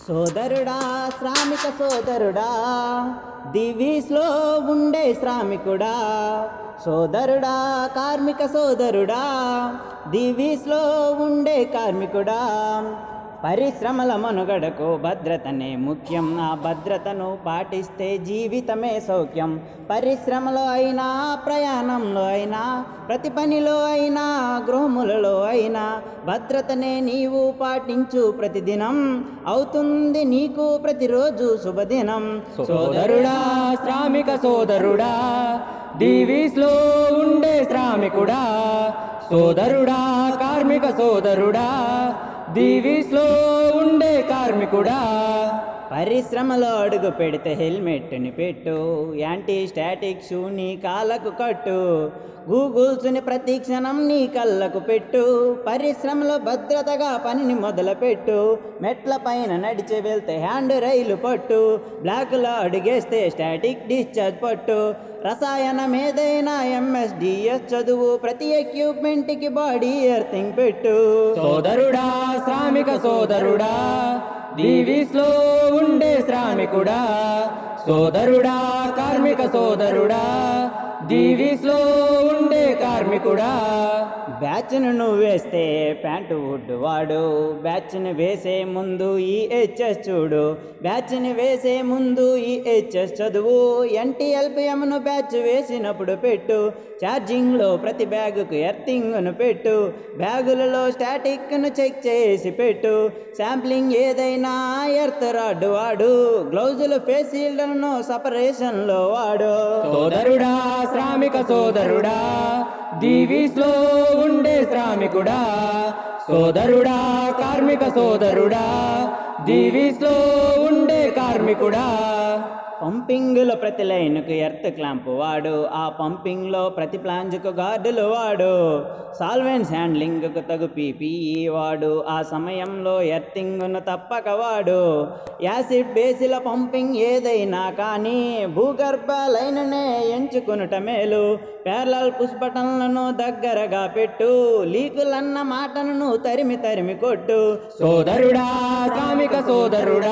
సోదరుడా శ్రామిక సోదరుడా దివీస్లో ఉండే శ్రామికుడా సోదరుడా కార్మిక సోదరుడా దివీస్లో ఉండే కార్మికుడా పరిశ్రమల మనుగడకు భద్రతనే ముఖ్యం ఆ భద్రతను పాటిస్తే జీవితమే సౌఖ్యం పరిశ్రమలో అయినా ప్రయాణంలో అయినా ప్రతి పనిలో అయినా గృహములలో అయినా భద్రతనే నీవు పాటించు ప్రతిదినం అవుతుంది నీకు ప్రతిరోజు శుభదినం సోదరుడా శ్రామిక సోదరుడా దీవీస్ లో ఉండే శ్రామికుడా సోదరుడా కార్మిక సోదరుడా దీవీస్ లో ఉండే కార్మికుడా పరిశ్రమలో అడుగు పెడితే హెల్మెట్ని పెట్టు యాంటీ స్టాటిక్ షూ నీ కాళ్ళకు కట్టు గూగుల్స్ని ప్రతి క్షణం నీ కళ్ళకు పెట్టు పరిశ్రమలో భద్రతగా పనిని మొదలుపెట్టు మెట్ల పైన నడిచి వెళ్తే హ్యాండ్ రైలు పట్టు బ్లాక్లో అడుగేస్తే స్టాటిక్ డిశ్చార్జ్ పట్టు రసాయనం ఏదైనా ఎంఎస్డిఎస్ చదువు ప్రతి ఎక్విప్మెంట్కి బాడీ ఎర్తింగ్ పెట్టు సోదరుడా శ్రామిక సోదరుడా దీవీస్ లో ఉండే శ్రామికుడా సోదరుడా కార్మిక సోదరుడా దీవీస్ లో ఉండే కార్మికుడా బ్యాచ్ను నువ్వు వేస్తే ప్యాంటు వుడ్ వాడు బ్యాచ్ని వేసే ముందు ఈ హెచ్ఎస్ చూడు బ్యాచ్ని వేసే ముందు ఈ హెచ్ఎస్ చదువు ఎన్టీఎల్పిఎంను బ్యాచ్ వేసినప్పుడు పెట్టు ఛార్జింగ్లో ప్రతి బ్యాగుకు ఎర్తింగ్ను పెట్టు బ్యాగులలో స్టాటిక్ను చెక్ చేసి పెట్టు శాంప్లింగ్ ఏదైనా ఎర్త్ రాడ్ వాడు గ్లౌజులు ఫేస్ షీల్డ్లను సపరేషన్లో వాడు సోదరుడా శ్రామిక సోదరుడా దీవీస్ లో ఉండే శ్రామికుడా సోదరుడా కార్మిక సోదరుడా దీవీస్ లో ఉండే కార్మికుడా పంపింగ్లో ప్రతి లైన్కు ఎర్త్ క్లాంప్ వాడు ఆ పంపింగ్లో ప్రతి ప్లాంజ్కు గార్డులు వాడు సాల్వెన్స్ హ్యాండ్లింగ్కు తగు పీపీఈ వాడు ఆ సమయంలో ఎర్తింగ్ను తప్పక వాడు యాసిడ్ బేసిల పంపింగ్ ఏదైనా కానీ భూగర్భ లైన్నే ఎంచుకునుట మేలు పేర్లల్ పుష్ బటన్లను దగ్గరగా పెట్టు లీకులన్న మాటను తరిమి తరిమి కొట్టు సోదరుడా శ్రామిక సోదరుడా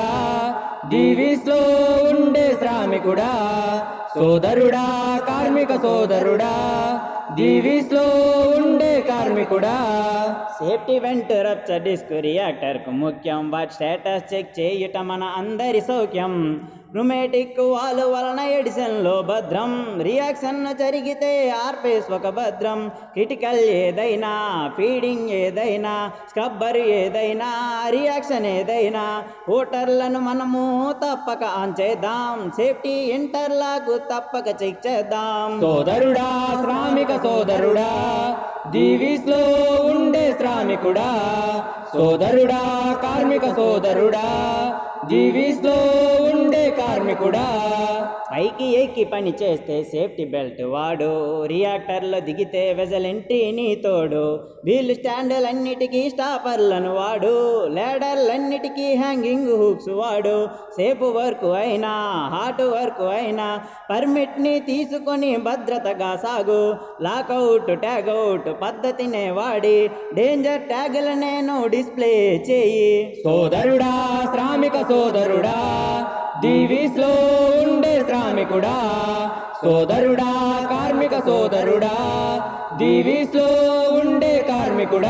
దీవీస్ లో ఉండే శ్రామికుడా సోదరుడా కార్మిక సోదరుడా దీవీస్ లో ఉండే కార్మికుడా సేఫ్టీ వెంట్ రప్చర్ డిస్క్ రియాక్టర్కు ముఖ్యం వాటి స్టేటస్ చెక్ చేయుట మన అందరి సౌఖ్యం రుమేటిక్ వాల్ వలన ఎడిసన్లో భద్రం రియాక్షన్ జరిగితే ఆర్పేస్ ఒక భద్రం క్రిటికల్ ఏదైనా ఫీడింగ్ ఏదైనా స్క్రబ్బర్ ఏదైనా రియాక్షన్ ఏదైనా ఓటర్లను మనము తప్పక ఆన్ చేద్దాం సేఫ్టీ ఇంటర్లాకు తప్పక చెక్ చేద్దాం సోదరుడా శ్రామిక సోదరుడా దీవీస్ లో ఉండే శ్రామికుడా సోదరుడా కార్మిక సోదరుడా దీవీస్ లో ఉండే కార్మికుడా పైకి ఎక్కి పని చేస్తే సేఫ్టీ బెల్ట్ వాడు రియాక్టర్లో దిగితే వెజల్ ఎంట్రీ నీ తోడు వీల్ స్టాండులన్నిటికీ స్టాపర్లను వాడు లేడర్లన్నిటికీ హ్యాంగింగ్ హుక్స్ వాడు సేఫ్ వర్క్ అయినా హార్డ్ వర్క్ అయినా పర్మిట్ని తీసుకొని భద్రతగా సాగు లాకౌట్ ట్యాగౌట్ పద్ధతినే వాడి డేంజర్ ట్యాగులు నేను డిస్ప్లే చేయి సోదరుడా శ్రామిక సోదరుడా దీవీస్ లో ఉండే శ్రామికుడా సోదరుడా కార్మిక సోదరుడా దీవీస్ లో ఉండే కార్మికుడా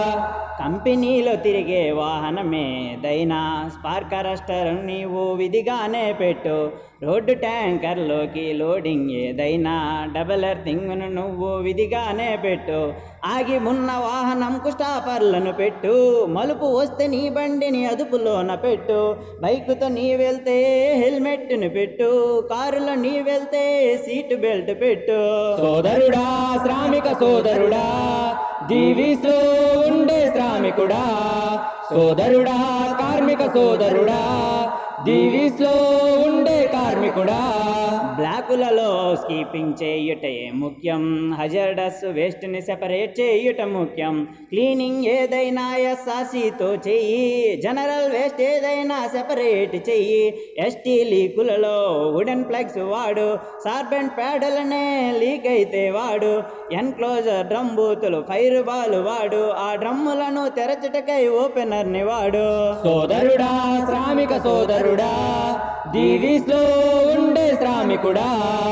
కంపెనీలో తిరిగే వాహనమేదైనా స్పార్క్ అరెస్టర్ నీవు విధిగానే పెట్టు రోడ్డు ట్యాంకర్లోకి లోడింగ్ ఏదైనా డబల్ ఎర్తింగ్ను నువ్వు విధిగానే పెట్టు ఆగి ఉన్న వాహనంకు స్టాపర్లను పెట్టు మలుపు వస్తే నీ బండిని అదుపులోన పెట్టు బైకుతో నీ వెళ్తే హెల్మెట్ను పెట్టు కారులో నీ వెళ్తే సీట్ బెల్ట్ పెట్టు సోదరుడా శ్రామిక సోదరుడా దీవీస్ లో ఉండే శ్రామికుడా సోదరుడా కార్మిక సోదరుడా దీవీస్ లో ఉండే కార్మికుడా బ్లాకులలో స్కీపింగ్ చేయుటే ముఖ్యం హజర్డస్ వేస్ట్ని సెపరేట్ చేయుట ముఖ్యం క్లీనింగ్ ఏదైనా ఎస్ఆర్సీతో చెయ్యి జనరల్ వేస్ట్ ఏదైనా సెపరేట్ చెయ్యి ఎస్టీ లీకులలో వుడెన్ ప్లగ్స్ వాడు సార్బెంట్ ప్యాడలనే లీక్ అయితే వాడు ఎన్క్లోజర్ డ్రమ్ బూతులు ఫైర్ బాల్ వాడు ఆ డ్రమ్ములను తెరచుటకై ఓపెనర్ని వాడు సోదరుడా శ్రామిక సోదరుడా దీవిస్లో ఉండే శ్రామికుడా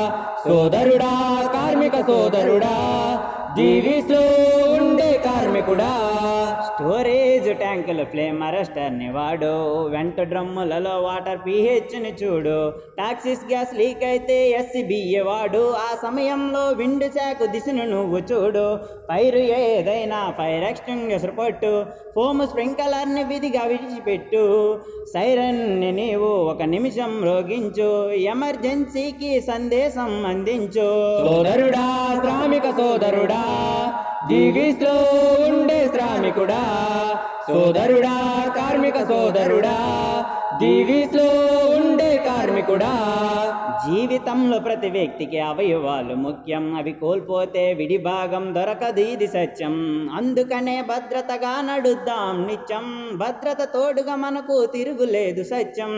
సోదరుడా కార్మిక సోదరుడా దీవిస్లో ఉండే కార్మికుడా స్టోరేజ్ ట్యాంకులు ఫ్లేమ్ అరెస్టర్ని వాడు వెంట డ్రమ్ములలో వాటర్ పీహెచ్ని చూడు టాక్సిస్ గ్యాస్ లీక్ అయితే ఎస్సిబిఏ వాడు ఆ సమయంలో విండు శాఖ దిశను నువ్వు చూడు ఫైర్ ఏదైనా ఫైర్ ఎక్స్టింగ్విషర్ పట్టు ఫోమ్ స్ప్రింకలర్ని విధిగా విడిచిపెట్టు సైరన్ని నీవు ఒక నిమిషం రోగించు ఎమర్జెన్సీకి సందేశం అందించు సోదరుడా శ్రామిక సోదరుడా దీవిస్లో ఉండే శ్రామికుడా సోదరుడా కార్మిక సోదరుడా దీవిస్లో ఉండే కార్మికుడా జీవితంలో ప్రతి వ్యక్తికి అవయవాలు ముఖ్యం అవి కోల్పోతే విడి భాగం దొరకదు ఇది సత్యం అందుకనే భద్రతగా నడుద్దాం నిత్యం భద్రత తోడుగా మనకు తిరుగులేదు సత్యం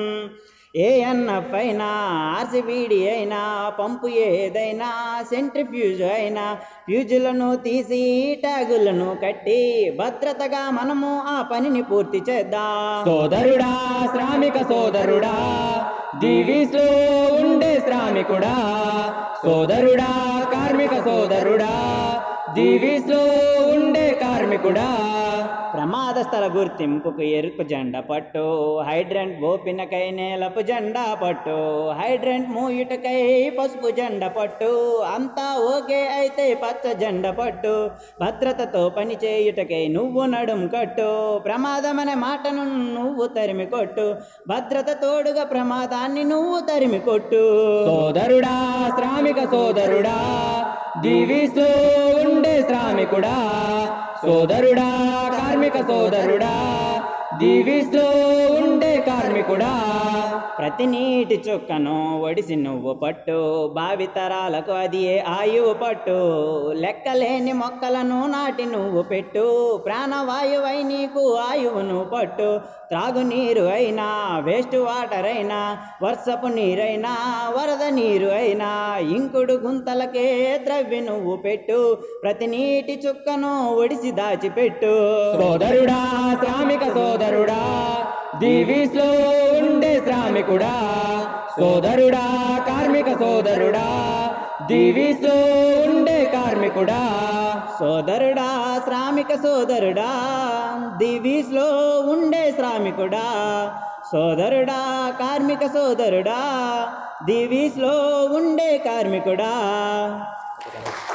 ఏఎన్ఎఫ్ అయినా ఆర్సిబిడి అయినా పంపు ఏదైనా సెంట్రిఫ్యూజ్ అయినా ఫ్యూజులను తీసి ట్యాగులను కట్టి భద్రతగా మనము ఆ పనిని పూర్తి చేద్దాం సోదరుడా శ్రామిక సోదరుడా దీవిస్లో ఉండే శ్రామికుడా సోదరుడా కార్మిక సోదరుడా దీవిస్లో ఉండే కార్మికుడా ప్రమాద స్థల గుర్తింపుకు ఎరుపు జెండా పట్టు హైడ్రెంట్ ఓపినకై నేలపు జెండా పట్టు హైడ్రెంట్ మూయుటకై పసుపు జెండా పట్టు అంతా ఓకే అయితే పచ్చ జెండా పట్టు భద్రతతో పని చేయుటకై నువ్వు నడుం కట్టు ప్రమాదమనే మాటను నువ్వు తరిమి కొట్టు భద్రత తోడుగా ప్రమాదాన్ని నువ్వు తరిమి కొట్టు సోదరుడా శ్రామిక సోదరుడా దీవిస్లో ఉండే శ్రామికుడా సోదరుడా కార్మిక సోదరుడా దీవిస్లో ఉండే కార్మికుడా ప్రతి నీటి చుక్కను ఒడిసి నువ్వు పట్టు భావితరాలకు అది ఏ ఆయువు పట్టు లెక్కలేని మొక్కలను నాటి నువ్వు పెట్టు ప్రాణవాయువై నీకు ఆయువును పట్టు త్రాగునీరు అయినా వేస్ట్ వాటర్ అయినా వర్షపు నీరైనా వరద నీరు అయినా ఇంకుడు గుంతలకే ద్రవ్య నువ్వు పెట్టు ప్రతి నీటి చుక్కను ఒడిసి దాచిపెట్టు సోదరుడా శ్రామిక సోదరుడా దీవిస్లో ఉండే శ్రామికుడా సోదరుడా కార్మిక సోదరుడా దీవిస్లో ఉండే కార్మికుడా సోదరుడా శ్రామిక సోదరుడా దివీస్లో ఉండే శ్రామికుడా సోదరుడా కార్మిక సోదరుడా దివీస్లో ఉండే కార్మికుడా